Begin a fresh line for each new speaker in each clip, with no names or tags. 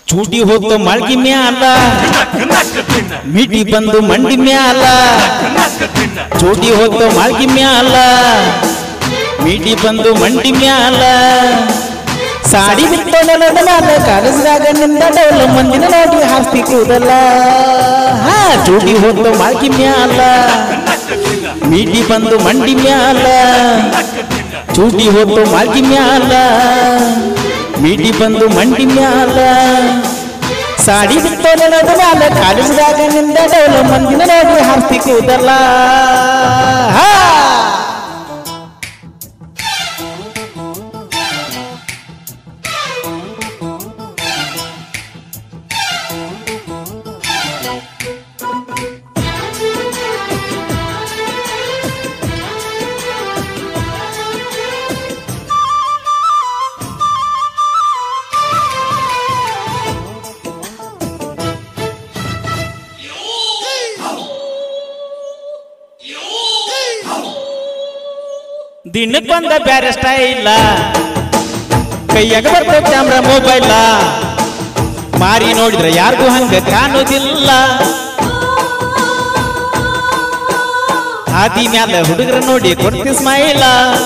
ಚೂಟಿ ಹೋಗ್ತ ಮಳ್ಗಿ ಮ್ಯಾಲ ಮಿಟಿ ಬಂದು ಮಂಡಿ ಮ್ಯಾಲ ಚೂಟಿ ಹೋಗ್ತ ಮಳ್ಗಿ ಮ್ಯಾಲ ಮಿಟಿ ಬಂದು ಮಂಡಿ ಮ್ಯಾಲ ಸಾಡಿ ಬಿಟ್ಟು ನೆಲದ ಮ್ಯಾಲ ಕಾಲೇಜ್ದಾಗ ನಿಂದ ಡೌಲ ಮಂದಿನ ನೋಡಿ ಹಾಸ್ತಿ ಕೂದಲ್ಲ ಹಾ ಚೂಟಿ ಹೋಗ್ತ ಮಳ್ಗಿ ಮ್ಯಾಲ ಮೀಟಿ ಬಂದು ಮಂಡಿ ಮ್ಯಾಲ ಚೂಟಿ ಹೋಗ್ತು ಮಾಲ್ಗಿ ಮ್ಯಾಲ ಮೀಟಿ ಬಂದು ಮಂಡಿ ಮ್ಯಾಲ ಸಾಡಿ ಬಿಟ್ಟು ನೆಲದ ಮ್ಯಾಲ ಕಾಲೇಜ್ದಾಗ ನಿಂದ ಡೌಲ ಮಂದಿನ ನೋಡಿ ಹಾಸ್ತಿ ಕೂದಲ್ಲ ಹಾ ದಿನಕ್ಕೊಂದ ಬ್ಯಾರೆ ಸ್ಟೈಲ ಕೈಯಾಗ ಬರ್ತದೆ ಕ್ಯಾಮ್ರಾ ಮೊಬೈಲ ಮಾರಿ ನೋಡಿದ್ರೆ ಯಾರಿಗೂ ಹಂಗ ಕಾಣೋದಿಲ್ಲ ಹಾದಿ ಮ್ಯಾಲ ಹುಡುಗರ ನೋಡಿ ಕೊಡ್ತಿ ಸ್ಮೈಲ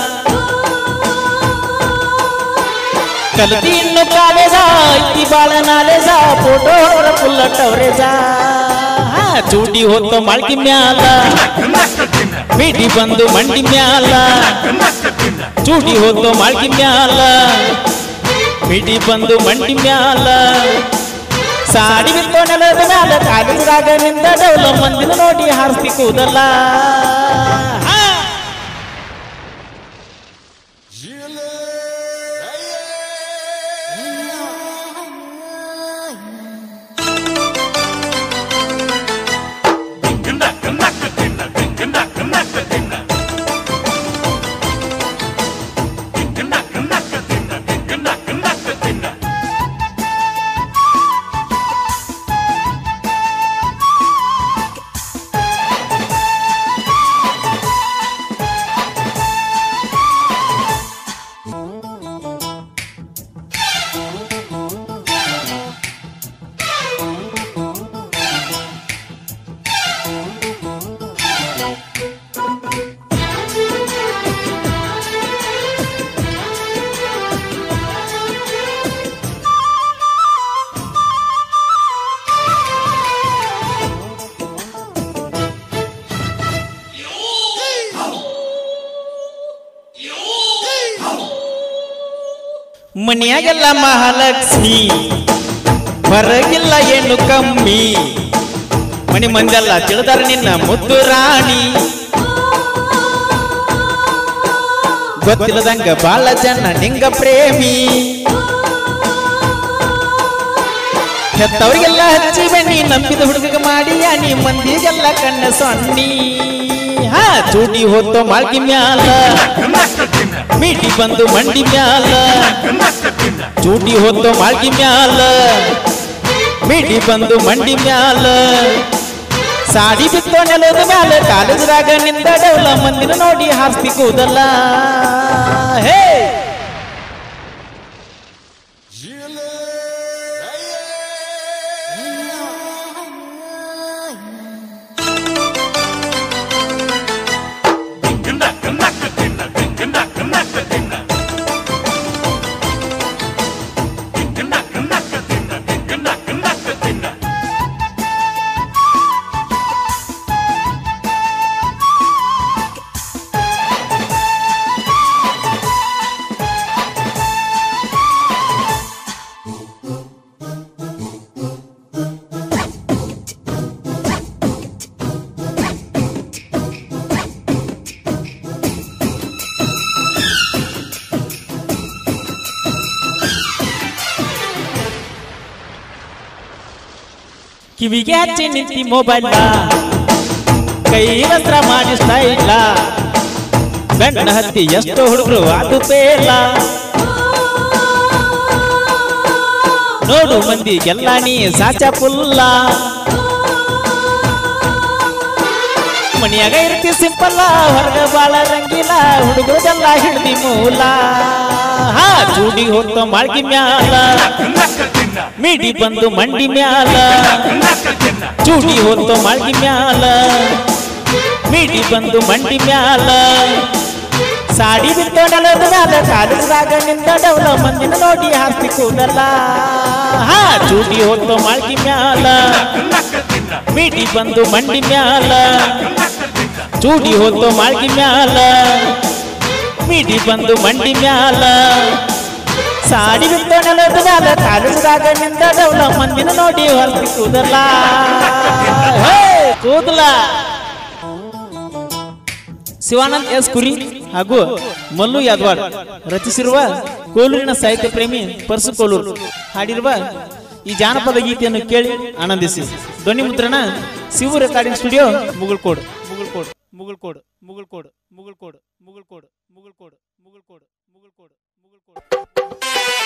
ಕಲ್ತಿ ಇನ್ನು ಕಾಲೇಜ ಐತಿ ಬಾಳ ನಾಲೇಜ ಫೋಟೋ ಹೊರ ಫುಲ್ಲ ಟವರೇಜ ಚೂಟಿ ಹೊತ್ತ ಮಳ್ಗಿ ಮ್ಯಾಲ ಮೀಟಿ ಬಂದು ಮಂಡಿ ಮ್ಯಾಲ ಚೂಟಿ ಹೋಗ್ತು ಮಾಳ್ಗಿ ಮ್ಯಾಲ ಮೀಟಿ ಬಂದು ಮಂಡಿ ಮ್ಯಾಲ ಸಾಡಿ ಬಿಟ್ಟು ನೆಲದ ಮ್ಯಾಲ ಕಾಲಿದಾಗ ನಿಂದ ಡೌಲ ಮಂದಿನ ನೋಡಿ ಹಾರಿಸಿ ಕೂದಲ್ಲ ಹಾ. ಮನ್ಯಾಗೆಲ್ಲ ಮಹಾಲಕ್ಷ್ಮಿ ಹೊರಗಿಲ್ಲ ಏನು ಕಮ್ಮಿ ಮನಿ ಮಂದೆಲ್ಲ ತಿಳಿದಾರ ನಿನ್ನ ಮುದ್ದು ರಾಣಿ ಗೊತ್ತಿಲ್ಲದಂಗ ಬಾಳ ಜನ ನಿಂಗ ಪ್ರೇಮಿ ಹೆತ್ತವ್ರಿಗೆಲ್ಲ ಹಚ್ಚಿ ಬನ್ನಿ ನಂಬಿದ ಹುಡುಗ ಮಾಡಿ ನೀ ಮಂದಿಗೆಲ್ಲ ಕಣ್ಣ ಸೊನ್ನಿ ಹಾ ಚೂಟಿ ಹೋಗ್ತೋ ಮಾಳ್ಗಿ ಮ್ಯಾಲ ಮೀಟಿ ಬಂದು ಮಂಡಿ ಮ್ಯಾಲ ಚೂಟಿ ಹೋಗ್ತೋ ಮಾಳ್ಗಿ ಮ್ಯಾಲ ಮೀಟಿ ಬಂದು ಮಂಡಿ ಮ್ಯಾಲ ಸಾಡಿ ಬಿತ್ತೋ ನೆಲದ ಮ್ಯಾಲ ಕಾಲೇಜ್ದಾಗ ನಿಂದ ಡೌಲ ಮಂದಿನ ನೋಡಿ ಹಾಸ್ತಿ ಕೂದಲ್ಲ ಹೇ ಕಿವಿಗೆ ಹಚ್ಚಿ ನಿಂತಿ ಮೊಬೈಲ್ ಕೈ ವಸ್ತ್ರ ಮಾಡಿ ಸ್ಟೈಲ ಗಂಡ ಹತ್ತಿ ಎಷ್ಟು ಹುಡುಗರು ಅದು ಪೇಲ ನೋಡು ಮಂದಿಗೆಲ್ಲ ನೀ ಸಾಚ ಪುಲ್ಲ ಮನಿಯಾಗ ಇರ್ತಿ ಸಿಂಪಲ್ಲ ಹೊರಗ ಬಾಳ ರಂಗಿಲ್ಲ ಹುಡುಗರದೆಲ್ಲ ಹಿಡ್ದಿ ಮೂಲ ಹಾ ಚೂಡಿ ಹೊತ್ತ ಮಾಳ್ಗಿ ಮ್ಯಾಲ ಮಿಡಿ ಬಂದು ಮಂಡಿ ಮ್ಯಾಲ ಚೂಡಿ ಹೊತ್ತ ಮಾಳ್ಗಿ ಮ್ಯಾಲ ಮಿಡಿ ಬಂದು ಮಂಡಿ ಮ್ಯಾಲ ಸಾಡಿ ಬಿತ್ತ ನೆಲದ ಮ್ಯಾಲ ಕಾಲದಾಗ ನಿಂತ ಡವಲ ಮಂದಿನ ನೋಡಿ ಹಾಸ್ತಿ ಕೂದಲ್ಲ ಹಾ ಚೂಡಿ ಹೊತ್ತ ಮಾಳ್ಗಿ ಮ್ಯಾಲ ಮಿಡಿ ಬಂದು ಮಂಡಿ ಮ್ಯಾಲ ಚೂಡಿ ಹೊತ್ತ ಮಾಳ್ಗಿ ಮ್ಯಾಲ ಮಿಡಿ ಬಂದು ಮಂಡಿ ಮ್ಯಾಲ ಸಾಡಿ ಬಿತ್ತ ನೆಲದ ಮ್ಯಾಲ ಕಾಲದಾಗ ನಿಂತ ಡವಲ ಮಂದಿನ ನೋಡಿ ಹಾಸ್ತಿ ಕೂದಲ್ಲ ಹೇ, ಕೂದಲ ಶಿವಾನಂದ್ ಎಸ್ ಕುರಿ ಹಾಗೂ ಮಲ್ಲು ಯಾದವಾಡ್ ರಚಿಸಿರುವ ಕೋಲೂರಿನ ಸಾಹಿತ್ಯ ಪ್ರೇಮಿ ಪರಸು ಕೋಲೂರು ಹಾಡಿರುವ ಈ ಜಾನಪದ ಗೀತೆಯನ್ನು ಕೇಳಿ ಆನಂದಿಸಿ ಧ್ವನಿ ಮುದ್ರಣ ಶಿವು ರೆಕಾರ್ಡಿಂಗ್ ಸ್ಟುಡಿಯೋ ಮುಗುಳ್ಕೋಡ್ ಮುಗುಳ್ಕೋಡ್ ಮುಗುಳ್ಕೋಡ್ ಮುಗುಳ್ಕೋಡ್ ಮುಗುಳ್ಕೋಡ್ ಮುಗುಳ್ಕೋಡ್ ಮುಗುಳ್ಕೋಡ್ ಮುಗುಳ್ಕೋಡ್ ಮುಗುಳ್ಕೋಡ್ ಮುಗುಳ್ಕೋಡ್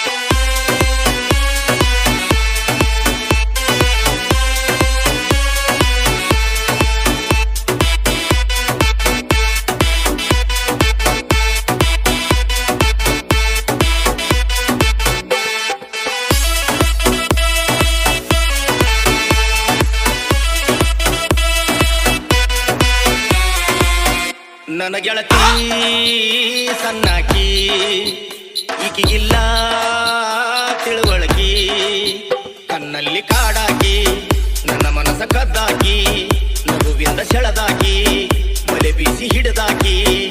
ನನ್ನ ಗೆಳತಿ ಸಣ್ಣಾಕಿ ಈಕಿಗಿಲ್ಲ ತಿಳುವಳಕಿ ಕಣ್ಣಲ್ಲಿ ಕಾಡಾಕಿ ನನ್ನ ಮನಸ್ಸ ಕದ್ದಾಕಿ ನಗುವಿಂದ ಸೆಳೆದಾಕಿ ಮಲೆ ಬೀಸಿ ಹಿಡಿದಾಕಿ